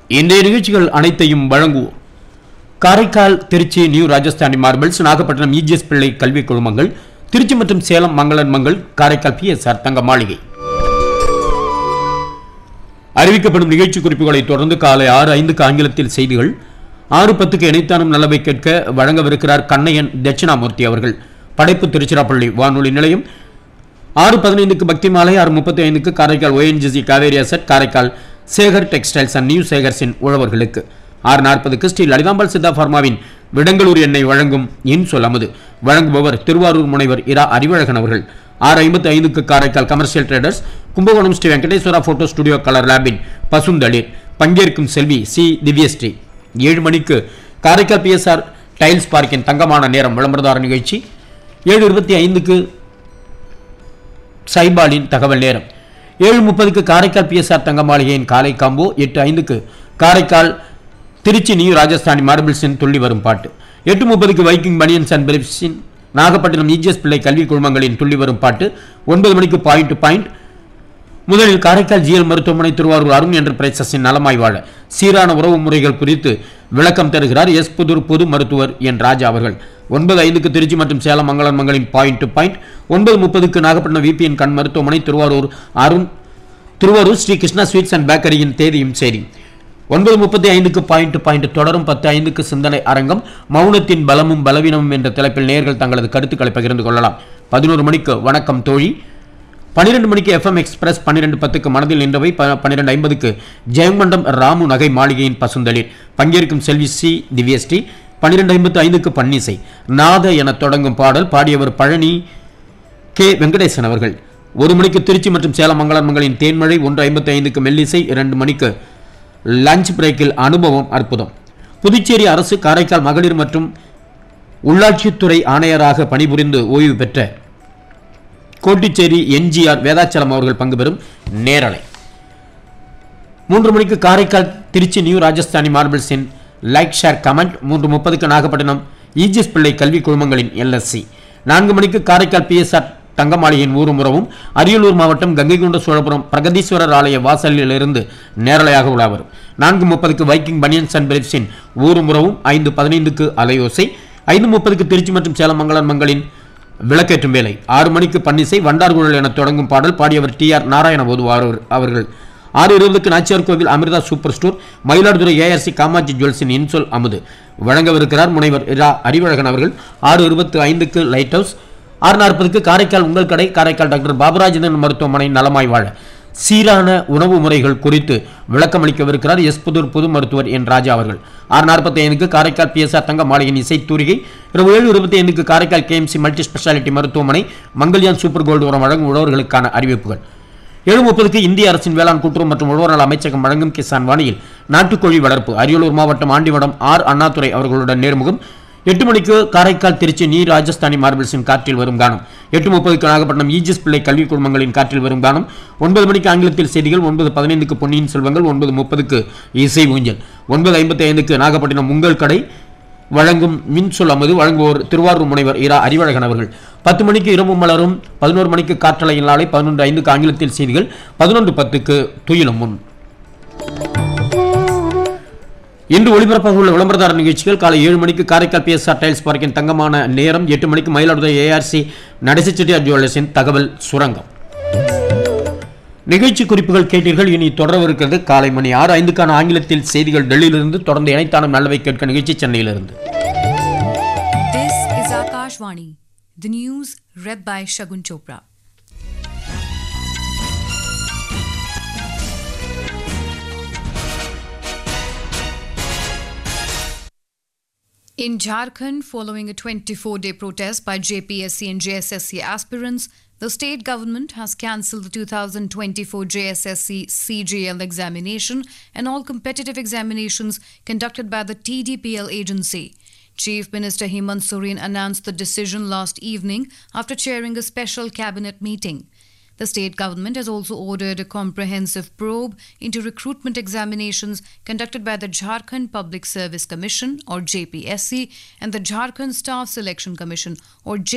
இன்றைய நிகழ்ச்சிகள் அனைத்தையும் வழங்குவோம் Karaikal Trichy new Rajasthani marbles Nagapattinam EGS Pillai கல்விக் குழுமங்கள் திருச்சி மற்றும் சேலம் மங்களன் மங்கள் காரைக்கால் பிஎஸ்ஆர் தங்க மாளிகை அறிவிக்கப்படும் நிகழ்ச்சி குறிப்புகளை தொடர்ந்து காலை ஆறு ஐந்துக்கு ஆங்கிலத்தில் செய்திகள் ஆறு பத்துக்கு இணைத்தானும் நல்லவை கேட்க வழங்கவிருக்கிறார் கண்ணையன் தட்சிணாமூர்த்தி அவர்கள் படைப்பு திருச்சிராப்பள்ளி வானொலி நிலையம் ஆறு பதினைந்துக்கு பக்தி மாலை ஆறு முப்பத்தி ஐந்துக்கு Karaikal ONGC Kaveri asset Karaikal Sekar textiles and new சேகர்ஸின் உழவர்களுக்கு ஆறு நாற்பதுக்கு ஸ்ரீ லலிதாம்பாள் சித்தா ஃபார்மாவின் விடங்களூர் எண்ணெய் வழங்கும் இன்சொல் அமுது வழங்குபவர் திருவாரூர் முனைவர் இரா அறிவழகன் அவர்கள் ஆறு ஐம்பத்தி ஐந்துக்கு Karaikal commercial traders Kumbakonam Sri Venkateswara photo studio colour லேபின் பசுந்தளிர் பங்கேற்கும் செல்வி சி திவ்யஸ்ரீ ஏழு மணிக்கு காரைக்கால் பிஎஸ்ஆர் டைல்ஸ் பார்க்கின் தங்கமான நேரம் விளம்பரதார நிகழ்ச்சி ஏழு இருபத்தி ஐந்துக்கு சைபாலின் தகவல் நேரம் ஏழு முப்பதுக்கு காரைக்கால் பிஎஸ்ஆர் தங்க மாளிகையின் காலை காம்போ எட்டு ஐந்துக்கு காரைக்கால் திருச்சி நியூ ராஜஸ்தானி மார்பிள்ஸின் துள்ளி வரும் பாட்டு எட்டு முப்பதுக்கு வைக்கிங் பனியன்ஸ் அண்ட் பிலிப்ஸின் நாகப்பட்டினம் இஜிஎஸ் பிள்ளை கல்விக் குழுமங்களின் துள்ளி வரும் பாட்டு ஒன்பது மணிக்கு பாயிண்ட் டு பாயிண்ட் முதலில் காரைக்கால் ஜிஎல் மருத்துவமனை திருவாரூர் அருண் என்ற பிரேசஸின் நலமாய் வாழ சீரான உறவு முறைகள் குறித்து விளக்கம் தருகிறார் எஸ் புதூர் பொது மருத்துவர் என் ராஜா அவர்கள் ஒன்பது ஐந்துக்கு திருச்சி மற்றும் சேலம் மங்களன் மங்களின் பாயிண்ட் டு பாயிண்ட் ஒன்பது முப்பதுக்கு நாகப்பட்டினம் விபிஎன் கண் மருத்துவமனை திருவாரூர் அருண் திருவாரூர் ஸ்ரீ கிருஷ்ணா ஸ்வீட்ஸ் அண்ட் பேக்கரியின் தேதியும் சரி ஒன்பது முப்பத்தி ஐந்துக்கு பாயிண்ட் டு பாயிண்ட் தொடரும் பத்து ஐந்துக்கு சிந்தனை அரங்கம் மௌனத்தின் பலமும் பலவீனமும் என்ற தலைப்பில் நேர்கள் தங்களது கருத்துக்களை பகிர்ந்து கொள்ளலாம் பதினோரு மணிக்கு வணக்கம் தோழி பன்னிரெண்டு மணிக்கு எஃப்எம் எக்ஸ்பிரஸ் பன்னிரெண்டு பத்துக்கு மனதில் நின்றவை ப- பன்னிரெண்டு ஐம்பதுக்கு ஜெயங்கொண்டம் ராமு நகை மாளிகையின் பசுந்தளிர் பங்கேற்கும் செல்வி சி திவ்யஸ்ரீ பன்னிரெண்டு ஐம்பத்து ஐந்துக்கு பன்னிசை நாத என தொடங்கும் பாடல் பாடியவர் பழனி கே வெங்கடேசன் அவர்கள் ஒரு மணிக்கு திருச்சி மற்றும் சேலம் மங்களன் மங்களின் தேன்மழை ஒன்று ஐம்பத்தி ஐந்துக்கு மெல்லிசை இரண்டு மணிக்கு லஞ்ச் பிரேக்கில் அனுபவம் அற்புதம் புதுச்சேரி அரசு காரைக்கால் மகளிர் மற்றும் உள்ளாட்சித்துறை ஆணையராக பணிபுரிந்து ஓய்வு பெற்ற கோட்டிச்சேரி என்ஜிஆர் வேதாச்சலம் அவர்கள் பங்கு பெறும் நேரலை மூன்று மணிக்கு காரைக்கால் திருச்சி நியூ ராஜஸ்தானி மார்பிள்ஸின் லைக் ஷேர் கமெண்ட் மூன்று முப்பதுக்கு நாகப்பட்டினம் ஈஜிஎஸ் பிள்ளை கல்வி குழுமங்களின் எல்எஸ்சி நான்கு மணிக்கு காரைக்கால் பிஎஸ்ஆர் தங்கமாளிகையின் ஊரும் உறவும் அரியலூர் மாவட்டம் கங்கைகொண்ட சோழபுரம் பிரகதீஸ்வரர் ஆலய வாசலிலிருந்து நேரலையாக உலா வரும் நான்கு முப்பதுக்கு வைக்கிங் பனியன்ஸ் அண்ட் பிரிப்ஸின் ஊரும் உறவும் ஐந்து பதினைந்துக்கு அலையோசை ஐந்து முப்பதுக்கு திருச்சி மற்றும் சேலம் மங்களன் மங்களின் விளக்கேற்றும் வேலை ஆறு மணிக்கு பன்னிசை வண்டார்குழல் என தொடங்கும் பாடல் பாடியவர் டி ஆர் நாராயணபோது அவர்கள் ஆறு இருபதுக்கு Nachiyar Kovil Amirtha super store Mayiladuthurai ARC Kamatchi ஜுவல்ஸின் இன்சொல் அமுது வழங்கவிருக்கிறார் முனைவர் இரா அறிவழகன் அவர்கள் ஆறு இருபத்து ஐந்துக்கு லைட் ஹவுஸ் ஆறு நாற்பதுக்கு காரைக்கால் உங்கள் கடை காரைக்கால் டாக்டர் பாபராஜேந்திரன் மருத்துவமனை நலமாய் வாழ சீரான உணவு முறைகள் குறித்து விளக்கமளிக்கவிருக்கிறார் எஸ் புதூர் பொது மருத்துவர் என் ராஜா அவர்கள் ஆறு நாற்பத்தி ஐந்துக்கு காரைக்கால் பிஎஸ்ஆர் தங்க மாளிகையின் இசை தூரிகை இரவு ஏழு இருபத்தி ஐந்துக்கு காரைக்கால் கேஎம்சி மல்டி ஸ்பெஷாலிட்டி மருத்துவமனை மங்கல்யான் சூப்பர் கோல்டு உரம் வழங்கும் உழவர்களுக்கான அறிவிப்புகள் ஏழு முப்பதுக்கு இந்திய அரசின் வேளாண் கூட்டுறவு மற்றும் உழவர் நல அமைச்சகம் வழங்கும் கிசான் வாணியில் நாட்டுக்கோழி வளர்ப்பு அரியலூர் மாவட்டம் ஆண்டிவடம் ஆர் அண்ணாதுரை அவர்களுடன் நேர்முகம் எட்டு மணிக்கு காரைக்கால் திருச்சி நீ ராஜஸ்தானி மார்பிள்ஸின் காற்றில் வரும் கானம் எட்டு முப்பதுக்கு நாகப்பட்டினம் ஈஜிஸ் பிள்ளை கல்விக் குழுமங்களின் காற்றில் வரும் கானம் ஒன்பது மணிக்கு ஆங்கிலத்தில் செய்திகள் ஒன்பது பதினைந்துக்கு பொன்னியின் செல்வங்கள் ஒன்பது முப்பதுக்கு இசை ஊஞ்சல் ஒன்பது ஐம்பத்தி ஐந்துக்கு நாகப்பட்டினம் உங்கள் கடை வழங்கும் மின்சொல் அமது வழங்குவோர் திருவாரூர் முனைவர் இரா அறிவழகன் அவர்கள் பத்து மணிக்கு இரவு மலரும் பதினோரு மணிக்கு காற்றலையில் நாளை பதினொன்று ஐந்துக்கு ஆங்கிலத்தில் செய்திகள் பதினொன்று பத்துக்கு துயிலும் முன் இன்று ஒளிபரப்பாக உள்ள விளம்பரதார நிகழ்ச்சிகள் காலை ஏழு மணிக்கு காரைக்கால் பிஎஸ்ஆர் டைல்ஸ் பார்க்கின் தங்கமான நேரம் எட்டு மணிக்கு மயிலாடுதுறை ஏஆர்சி நடேச செட்டியார் ஜுவல்லர்ஸின் தகவல் சுரங்கம் நிகழ்ச்சி குறிப்புகள் கேட்டீர்கள் இனி தொடரவிருக்கிறது காலை மணி ஆறு ஐந்துக்கான ஆங்கிலத்தில் செய்திகள் டெல்லியிலிருந்து தொடர்ந்து இணைத்தானும் நல்லவை கேட்க நிகழ்ச்சி சென்னையிலிருந்து This is Akashvani, the news read by Shagun Chopra. In Jharkhand, following a 24 day protest by JPSC and JSSC aspirants, the state government has cancelled the 2024 JSSC CGL examination and all competitive examinations conducted by the TDPL agency. Chief Minister Hemant Soren announced the decision last evening after chairing a special cabinet meeting. The state government has also ordered a comprehensive probe into recruitment examinations conducted by the Jharkhand Public Service Commission or JPSC and the Jharkhand Staff Selection Commission or